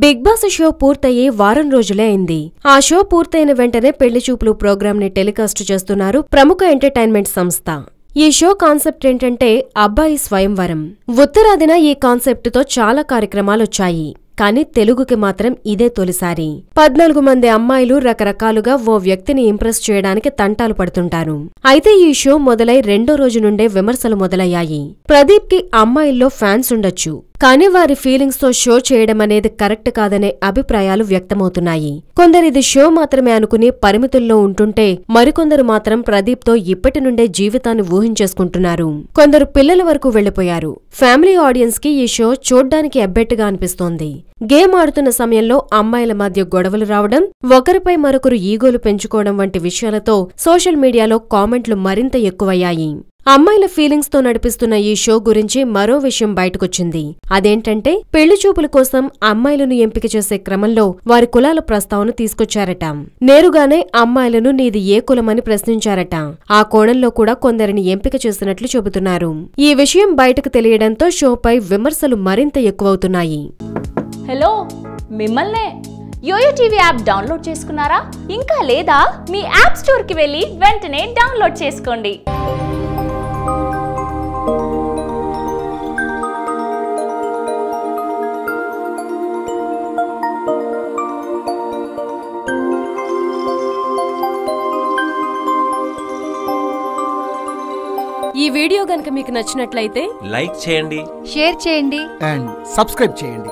big boss show పూర్తయి వారం రోజులే అయింది ఆ షో పూర్తయిన వెంటనే పెళ్లి చూపులు ప్రోగ్రామ్ ని టెలికాస్ట్ చేస్తున్నారు ప్రముఖ ఎంటర్టైన్మెంట్ సంస్థ ఈ షో కాన్సెప్ట్ ఏంటంటే అబ్బాయి స్వయంవరం ఉత్తరాదిన ఈ కాన్సెప్ట్ తో చాలా కార్యక్రమాలొచ్చాయి కానీ తెలుగుకి మాత్రం ఇదే తొలిసారి పద్నాలుగు మంది అమ్మాయిలు రకరకాలుగా ఓ వ్యక్తిని ఇంప్రెస్ చేయడానికి తంటాలు పడుతుంటారు అయితే ఈ షో మొదలై రెండో రోజు నుండే విమర్శలు మొదలయ్యాయి ప్రదీప్ కి అమ్మాయిల్లో ఫ్యాన్స్ ఉండొచ్చు కానీ వారి ఫీలింగ్స్ తో షో చేయడం అనేది కరెక్ట్ కాదనే అభిప్రాయాలు వ్యక్తమవుతున్నాయి కొందరిది షో మాత్రమే అనుకుని పరిమితుల్లో ఉంటుంటే మరికొందరు మాత్రం ప్రదీప్ తో ఇప్పటి నుండే జీవితాన్ని ఊహించేసుకుంటున్నారు కొందరు పిల్లల వరకు వెళ్లిపోయారు ఫ్యామిలీ ఆడియన్స్ కి ఈ షో చూడ్డానికి ఎబ్బెట్టుగా అనిపిస్తోంది గేమ్ ఆడుతున్న సమయంలో అమ్మాయిల మధ్య గొడవలు రావడం ఒకరిపై మరొకరు ఈగోలు పెంచుకోవడం వంటి విషయాలతో సోషల్ మీడియాలో కామెంట్లు మరింత ఎక్కువయ్యాయి అమ్మాయిల ఫీలింగ్స్ తో నడిపిస్తున్న ఈ షో గురించి మరో విషయం బయటకొచ్చింది అదేంటంటే పెళ్లి చూపుల కోసం అమ్మాయిలను ఎంపిక చేసే క్రమంలో వారి కులాల ప్రస్తావన తీసుకొచ్చారట నేరుగానే అమ్మాయిలను నీది ఏ కులమని ప్రశ్నించారట ఆ కోణంలో కూడా కొందరిని ఎంపిక చేసినట్లు చెబుతున్నారు ఈ విషయం బయటకు తెలియడంతో షోపై విమర్శలు మరింత ఎక్కువవుతున్నాయి హలో మిమ్మల్నే యోయో టీవీ యాప్ డౌన్లోడ్ చేసుకున్నారా ఇంకా లేదా మీ యాప్ స్టోర్కి వెళ్ళి వెంటనే డౌన్లోడ్ చేసుకోండి ఈ వీడియో గనక మీకు నచ్చినట్లయితే లైక్ చేయండి షేర్ చేయండి అండ్ సబ్స్క్రైబ్ చేయండి